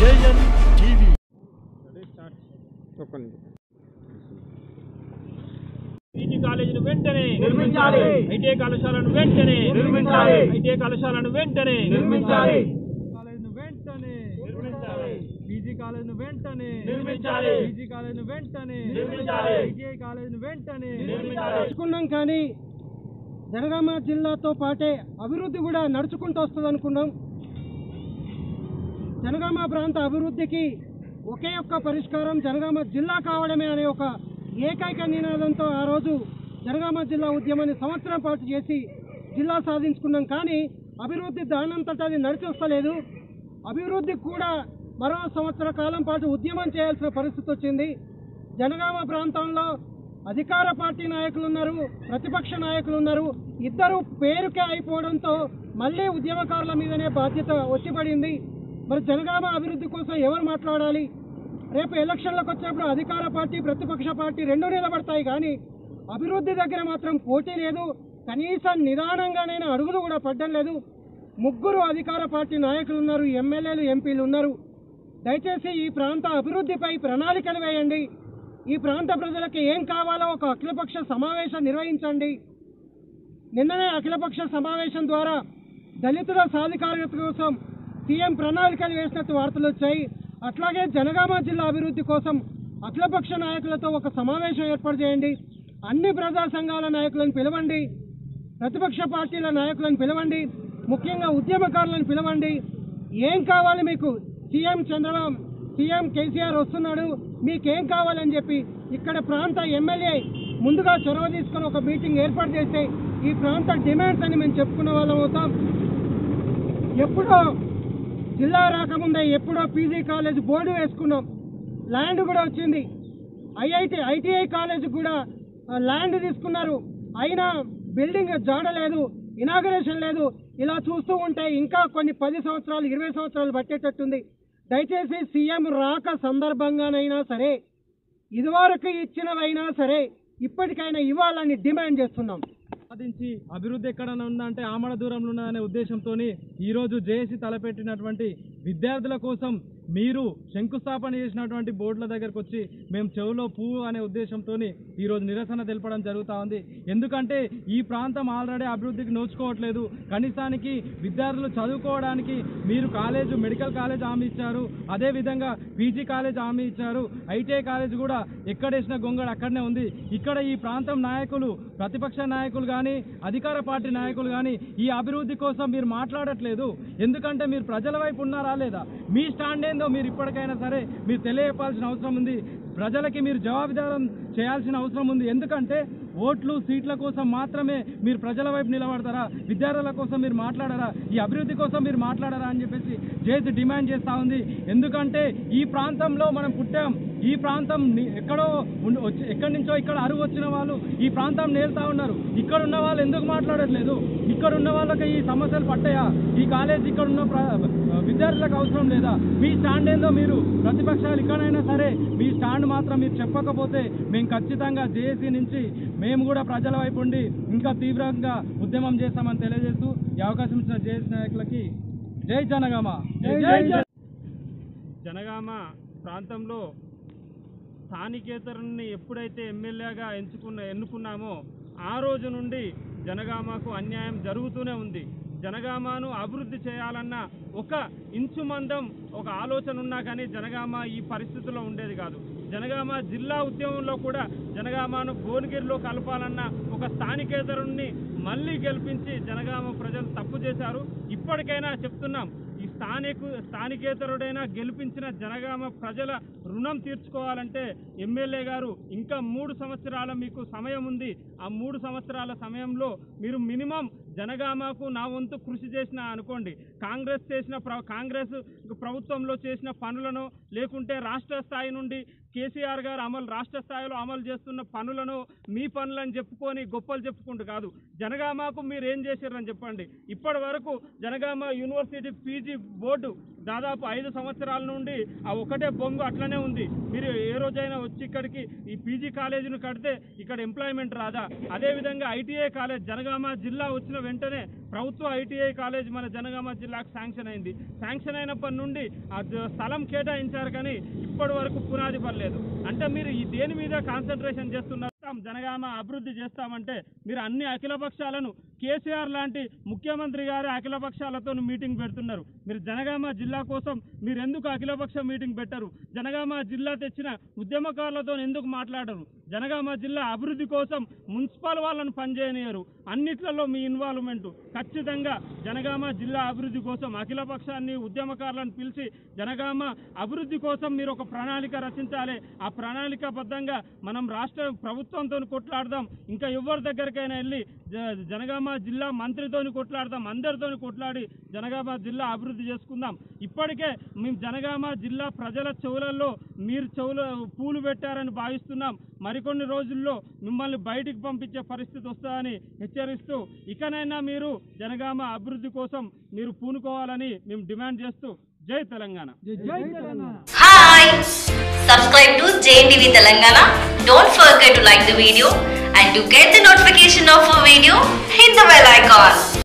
JN TV PG కాలేజీని వెంటనే నిర్మించాలి. ఐటీఐ కళాశాలను వెంటనే నిర్మించాలి. ఐటీఐ కళాశాలను వెంటనే నిర్మించాలి కాలేజ్ను వెంటనే నిర్మించాలి. పీజీ కాలేజ్ను వెంటనే నిర్మించాలి. పీజీ కాలేజ్ను వెంటనే నిర్మించాలి. ఐటీఐ కాలేజ్ను వెంటనే నిర్మించాలి. నడుచుకున్నాం కానీ జనగామ జిల్లాతో పాటే అభివృద్ధి కూడా నడుచుకుంటూ వస్తుంది అనుకున్నాం జనగామ ప్రాంత అభివృద్ధికి ఒకే ఒక్క పరిష్కారం జనగామ జిల్లా కావడమే అనే ఒక ఏకైక నినాదంతో ఆ రోజు జనగామ జిల్లా ఉద్యమాన్ని సంవత్సరం పాటు చేసి జిల్లా సాధించుకున్నాం కానీ అభివృద్ధి దానంతటా అది నడిచి వస్తలేదు అభివృద్ధి కూడా మరో సంవత్సర కాలం పాటు ఉద్యమం చేయాల్సిన పరిస్థితి వచ్చింది జనగామ ప్రాంతంలో అధికార పార్టీ నాయకులు ఉన్నారు ప్రతిపక్ష నాయకులు ఉన్నారు ఇద్దరు పేరుకే అయిపోవడంతో మళ్ళీ ఉద్యమకారుల మీదనే బాధ్యత వచ్చి పడింది మరి జనగామ అభివృద్ధి కోసం ఎవరు మాట్లాడాలి రేపు ఎలక్షన్లకు వచ్చినప్పుడు అధికార పార్టీ ప్రతిపక్ష పార్టీ రెండు నిలబడతాయి కానీ అభివృద్ధి దగ్గర మాత్రం పోటీ లేదు కనీసం నిదానంగానైనా అడుగులు కూడా పడ్డం లేదు ముగ్గురు అధికార పార్టీ నాయకులు ఉన్నారు ఎమ్మెల్యేలు ఎంపీలు ఉన్నారు దయచేసి ఈ ప్రాంత అభివృద్ధిపై ప్రణాళికలు వేయండి ఈ ప్రాంత ప్రజలకు ఏం కావాలో ఒక అఖిలపక్ష సమావేశం నిర్వహించండి నిన్ననే అఖిలపక్ష సమావేశం ద్వారా దళితుల సాధికారత కోసం సీఎం ప్రణాళికలు వేసినట్టు వార్తలు వచ్చాయి అట్లాగే జనగామ జిల్లా అభివృద్ధి కోసం అఖిలపక్ష నాయకులతో ఒక సమావేశం ఏర్పాటు చేయండి అన్ని ప్రజా సంఘాల నాయకులను పిలవండి ప్రతిపక్ష పార్టీల నాయకులను పిలవండి ముఖ్యంగా ఉద్యమకారులను పిలవండి ఏం కావాలి మీకు సీఎం చంద్రబాబు సీఎం కేసీఆర్ వస్తున్నాడు మీకేం కావాలని చెప్పి ఇక్కడ ప్రాంత ఎమ్మెల్యే ముందుగా చొరవ తీసుకొని ఒక మీటింగ్ ఏర్పాటు చేస్తే ఈ ప్రాంత డిమాండ్స్ అని మేము చెప్పుకున్న వాళ్ళం అవుతాం ఎప్పుడో జిల్లా రాకముందే ఎప్పుడో పీజీ కాలేజ్ బోర్డు వేసుకున్నాం ల్యాండ్ కూడా వచ్చింది ఐఐటి ఐటీఐ కాలేజ్ కూడా ఆ, ల్యాండ్ తీసుకున్నారు అయినా బిల్డింగ్ జాడలేదు ఇనాగరేషన్ లేదు ఇలా చూస్తూ ఉంటే ఇంకా కొన్ని పది సంవత్సరాలు ఇరవై సంవత్సరాలు పట్టేటట్టుంది దయచేసి సీఎం రాక సందర్భంగానైనా సరే ఇదివరకు ఇచ్చినవైనా సరే ఇప్పటికైనా ఇవ్వాలని డిమాండ్ చేస్తున్నాం సాధించి అభివృద్ధి ఎక్కడ ఉందంటే ఆమడ దూరంలో ఉన్నదనే ఉద్దేశంతో ఈరోజు జేఏసీ తలపెట్టినటువంటి విద్యార్థుల కోసం మీరు శంకుస్థాపన చేసినటువంటి బోర్డుల దగ్గరకు వచ్చి మేము చెవులో పువ్వు అనే ఉద్దేశంతో ఈరోజు నిరసన తెలపడం జరుగుతూ ఉంది ఎందుకంటే ఈ ప్రాంతం ఆల్రెడీ అభివృద్ధికి నోచుకోవట్లేదు కనీసానికి విద్యార్థులు చదువుకోవడానికి మీరు కాలేజ్ మెడికల్ కాలేజ్ హామీ ఇచ్చారు అదేవిధంగా పీజీ కాలేజ్ హామీ ఇచ్చారు ఐటీఐ కాలేజ్ కూడా ఎక్కడేసిన గొంగడు అక్కడనే ఉంది ఇక్కడ ఈ ప్రాంతం నాయకులు ప్రతిపక్ష నాయకులు కానీ అధికార పార్టీ నాయకులు కానీ ఈ అభివృద్ధి కోసం మీరు మాట్లాడట్లేదు ఎందుకంటే మీరు ప్రజల వైపు ఉన్నారా లేదా మీ స్టాండ్ ఏందో మీరు ఇప్పటికైనా సరే మీరు తెలియపాల్సిన అవసరం ఉంది ప్రజలకి మీరు జవాబుదారం చేయాల్సిన అవసరం ఉంది ఎందుకంటే ఓట్లు సీట్ల కోసం మాత్రమే మీరు ప్రజల వైపు నిలబడతారా విద్యార్థుల కోసం మీరు మాట్లాడరా ఈ అభివృద్ధి కోసం మీరు మాట్లాడరా అని చెప్పేసి జేసీ డిమాండ్ చేస్తూ ఉంది ఎందుకంటే ఈ ప్రాంతంలో మనం పుట్టాం ఈ ప్రాంతం ని- ఎక్కడో ఉండి- వచ్చి ఎక్కడి నుంచో ఇక్కడ అరువు వచ్చిన వాళ్ళు ఈ ప్రాంతం నేలుతా ఉన్నారు ఇక్కడ ఉన్న వాళ్ళు ఎందుకు మాట్లాడట్లేదు ఇక్కడ ఉన్న వాళ్ళకి ఈ సమస్యలు పట్టాయా ఈ కాలేజ్ ఇక్కడ ఉన్న ప్ర- విద్యార్థులకు అవసరం లేదా మీ స్టాండ్ ఏందో మీరు ప్రతిపక్షాలు ఇక్కడైనా సరే మీ స్టాండ్ మాత్రం మీరు చెప్పకపోతే మేము ఖచ్చితంగా జేఏసీ నుంచి మేము కూడా ప్రజల వైపు ఉండి ఇంకా తీవ్రంగా ఉద్యమం చేస్తామని తెలియజేస్తూ ఈ అవకాశం ఇచ్చిన జేఏసీ నాయకులకి జై జనగామ జై జై జై జనగామ ప్రాంతంలో స్థానికేతరుని ఎప్పుడైతే ఎమ్మెల్యేగా ఎంచుకున్న ఎన్నుకున్నామో ఆ రోజు నుండి జనగామకు అన్యాయం జరుగుతూనే ఉంది జనగామను అభివృద్ధి చేయాలన్న ఒక ఇంచు మందం ఒక ఆలోచన ఉన్నా కానీ జనగామ ఈ పరిస్థితిలో ఉండేది కాదు జనగామ జిల్లా ఉద్యమంలో కూడా జనగామను భువనగిరిలో కలపాలన్న ఒక స్థానికేతరుణ్ణి మళ్ళీ గెలిపించి జనగామ ప్రజలు తప్పు చేశారు ఇప్పటికైనా చెప్తున్నాం ఈ స్థానికు స్థానికేతరుడైనా గెలిపించిన జనగామ ప్రజల రుణం తీర్చుకోవాలంటే ఎమ్మెల్యే గారు ఇంకా మూడు సంవత్సరాల మీకు సమయం ఉంది ఆ మూడు సంవత్సరాల సమయంలో మీరు మినిమం జనగామకు నా వంతు కృషి చేసిన అనుకోండి కాంగ్రెస్ చేసిన ప్ర కాంగ్రెస్ ప్రభుత్వంలో చేసిన పనులను లేకుంటే రాష్ట్ర స్థాయి నుండి కేసీఆర్ గారు అమలు రాష్ట్ర స్థాయిలో అమలు చేస్తున్న పనులను మీ పనులని చెప్పుకొని గొప్పలు చెప్పుకుంటూ కాదు జనగామకు మీరు ఏం చేశారని చెప్పండి ఇప్పటి వరకు జనగామ యూనివర్సిటీ పీజీ బోర్డు దాదాపు ఐదు సంవత్సరాల నుండి ఆ ఒకటే బొంగు అట్లనే ఉంది మీరు ఏ రోజైనా వచ్చి ఇక్కడికి ఈ పీజీ కాలేజీని కడితే ఇక్కడ ఎంప్లాయ్మెంట్ రాదా అదేవిధంగా ఐటీఐ కాలేజ్ జనగామ జిల్లా వచ్చిన వెంటనే ప్రభుత్వ ఐటీఐ కాలేజ్ మన జనగామ జిల్లాకు శాంక్షన్ అయింది శాంక్షన్ అయినప్పటి నుండి ఆ జ- స్థలం కేటాయించారు కానీ ఇప్పటి వరకు పునాది పడలేదు అంటే మీరు ఈ దేని మీద కాన్సన్ట్రేషన్ చేస్తున్నారు జనగామ అభివృద్ధి చేస్తామంటే మీరు అన్ని అఖిల పక్షాలను కేసీఆర్ లాంటి ముఖ్యమంత్రి గారు అఖిల పక్షాలతో మీటింగ్ పెడుతున్నారు మీరు జనగామ జిల్లా కోసం మీరు ఎందుకు అఖిలపక్ష మీటింగ్ పెట్టరు జనగామ జిల్లా తెచ్చిన ఉద్యమకారులతో ఎందుకు మాట్లాడరు జనగామ జిల్లా అభివృద్ధి కోసం మున్సిపల్ వాళ్ళను పనిచేయనియరు అన్నిట్లలో మీ ఇన్వాల్వ్మెంట్ ఖచ్చితంగా జనగామ జిల్లా అభివృద్ధి కోసం అఖిల పక్షాన్ని ఉద్యమకారులను పిలిచి జనగామ అభివృద్ధి కోసం మీరు ఒక ప్రణాళిక రచించాలి ఆ ప్రణాళికాబద్ధంగా మనం రాష్ట్ర ప్రభుత్వంతో కొట్లాడదాం ఇంకా ఎవరి దగ్గరికైనా వెళ్ళి జ- జనగామ జిల్లా మంత్రితోని కొట్లాడదాం అందరితోని కొట్లాడి జనగామ జిల్లా అభివృద్ధి చేసుకుందాం ఇప్పటికే మేము జనగామ జిల్లా ప్రజల చెవులలో మీరు చెవుల పూలు పెట్టారని భావిస్తున్నాం మరికొన్ని రోజుల్లో మిమ్మల్ని బయటికి పంపించే పరిస్థితి వస్తుందని హెచ్చరిస్తూ ఇకనైనా మీరు జనగామ అభివృద్ధి కోసం మీరు పూనుకోవాలని మేము డిమాండ్ చేస్తూ జై Telangana Hi! Subscribe to JNTV Telangana. Don't forget to like the video and to get the notification of a video, hit the bell icon.